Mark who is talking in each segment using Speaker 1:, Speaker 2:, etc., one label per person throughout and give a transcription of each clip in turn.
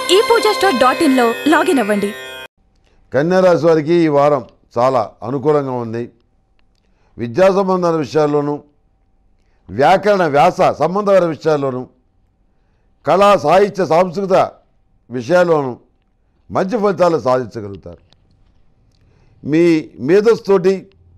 Speaker 1: ఈ Pooja store dot ఇన్లో login అవ్వండి
Speaker 2: కన్యారాశి వారికి ఈ వారం చాలా అనుకూలంగా ఉంది విద్యా సంబంధాల విషయాల్లోనూ వ్యాకరణ వ్యాస సంబంధమైన విషయాల్లోనూ కళా సాహిత్య సాంస్కృత విషయాల్లోనూ మంచి ఫలితాలు సాధించగలుగుతారు మీ మేధస్సుతోటి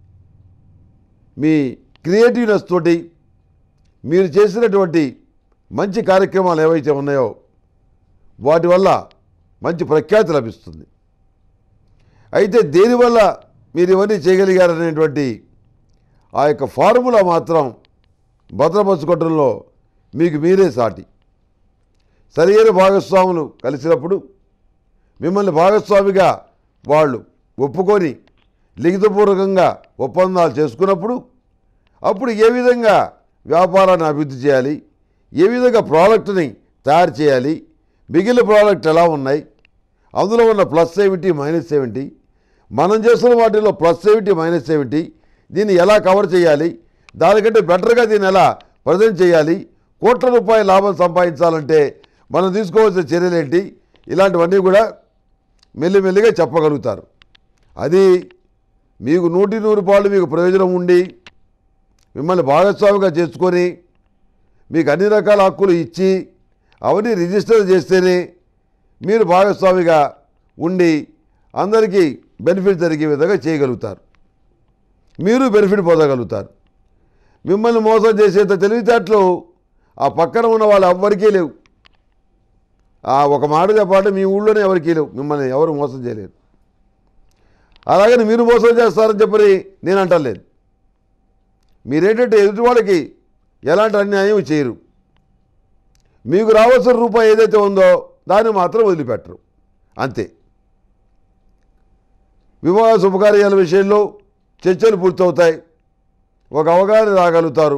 Speaker 2: మీ క్రియేటివ్నెస్ తోటి మీరు చేసినటువంటి మంచి కార్యక్రమాలు ఏవైతే ఉన్నాయో వాటి వల్ల మంచి ప్రఖ్యాతి లభిస్తుంది అయితే దేనివల్ల మీరు ఇవన్నీ చేయగలిగారనేటువంటి ఆ యొక్క ఫార్ములా మాత్రం భద్రపరచుకోవడంలో మీకు మీరే సాటి సరైన భాగస్వాములు కలిసినప్పుడు మిమ్మల్ని భాగస్వామిగా వాళ్ళు ఒప్పుకొని లిఖితపూర్వకంగా ఒప్పందాలు చేసుకున్నప్పుడు అప్పుడు ఏ విధంగా వ్యాపారాన్ని అభివృద్ధి చేయాలి ఏ విధంగా ప్రోడక్ట్ని తయారు చేయాలి మిగిలిన ప్రోడక్ట్ ఎలా ఉన్నాయి అందులో ఉన్న ప్లస్ ఏమిటి మైనస్ ఏమిటి మనం చేస్తున్న వాటిలో ప్లస్ ఏమిటి మైనస్ ఏమిటి దీన్ని ఎలా కవర్ చేయాలి దానికంటే బెటర్గా దీన్ని ఎలా ప్రజెంట్ చేయాలి కోట్ల రూపాయల లాభం సంపాదించాలంటే మనం తీసుకోవాల్సిన చర్యలేంటి ఇలాంటివన్నీ కూడా మెల్లిమెల్లిగా చెప్పగలుగుతారు అది మీకు నూటి నూరు పాళ్ళు మీకు ప్రయోజనం ఉండి మిమ్మల్ని భాగస్వామిగా చేసుకొని మీకు అన్ని రకాల హక్కులు ఇచ్చి అవన్నీ రిజిస్టర్ చేస్తేనే మీరు భాగస్వామిగా ఉండి అందరికీ బెనిఫిట్ జరిగే విధంగా చేయగలుగుతారు మీరు బెనిఫిట్ పొందగలుగుతారు మిమ్మల్ని మోసం చేసేంత తెలివితేటలు ఆ పక్కన ఉన్న వాళ్ళు ఎవ్వరికీ లేవు ఆ ఒక మాట చెప్పాలంటే మీ ఊళ్ళోనే ఎవరికీ లేవు మిమ్మల్ని ఎవరు మోసం చేయలేరు అలాగని మీరు మోసం చేస్తారని చెప్పని నేను అంటలేదు మీరేంటంటే ఎదుటి వాళ్ళకి ఎలాంటి అన్యాయం చేయరు మీకు రావాల్సిన రూపాయి ఏదైతే ఉందో దాన్ని మాత్రం వదిలిపెట్టరు అంతే వివాహ శుభకార్యాల విషయంలో చర్చలు పూర్తవుతాయి ఒక అవగాహన రాగలుగుతారు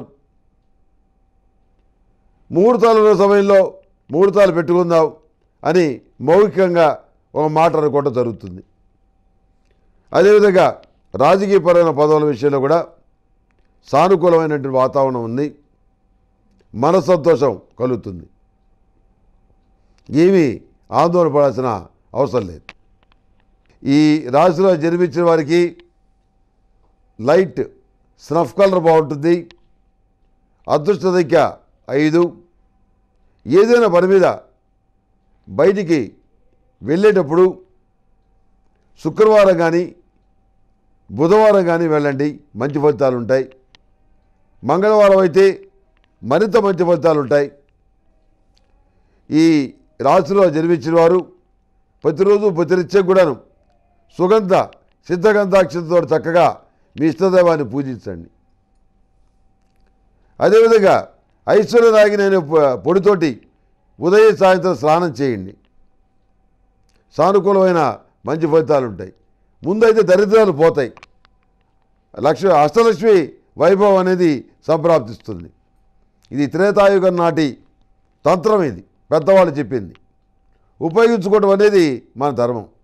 Speaker 2: ముహూర్తాలు ఉన్న సమయంలో ముహూర్తాలు పెట్టుకుందాం అని మౌఖికంగా ఒక మాట అనుకోవడం జరుగుతుంది అదేవిధంగా రాజకీయపరమైన పదవుల విషయంలో కూడా సానుకూలమైనటువంటి వాతావరణం ఉంది మనస్సంతోషం కలుగుతుంది ఏమీ ఆందోళన పడాల్సిన అవసరం లేదు ఈ రాశిలో జన్మించిన వారికి లైట్ స్నఫ్ కలర్ బాగుంటుంది అదృష్ట సంఖ్య ఐదు ఏదైనా పని మీద బయటికి వెళ్ళేటప్పుడు శుక్రవారం కానీ బుధవారం కానీ వెళ్ళండి మంచి ఫలితాలు ఉంటాయి మంగళవారం అయితే మరింత మంచి ఫలితాలు ఉంటాయి ఈ రాశిలో జన్మించిన వారు ప్రతిరోజు ప్రతినిత్యం కూడాను సుగంధ సిద్ధగంధాక్షతతో చక్కగా మీ ఇష్టదైవాన్ని పూజించండి అదేవిధంగా ఐశ్వర్యరాగిని అనే పొ- పొడితోటి ఉదయం సాయంత్రం స్నానం చేయండి సానుకూలమైన మంచి ఫలితాలు ఉంటాయి ముందైతే దరిద్రాలు పోతాయి లక్ష్మి అష్టలక్ష్మి వైభవం అనేది సంప్రాప్తిస్తుంది ఇది త్రేతాయుగం నాటి తంత్రం ఇది పెద్దవాళ్ళు చెప్పింది ఉపయోగించుకోవడం అనేది మన ధర్మం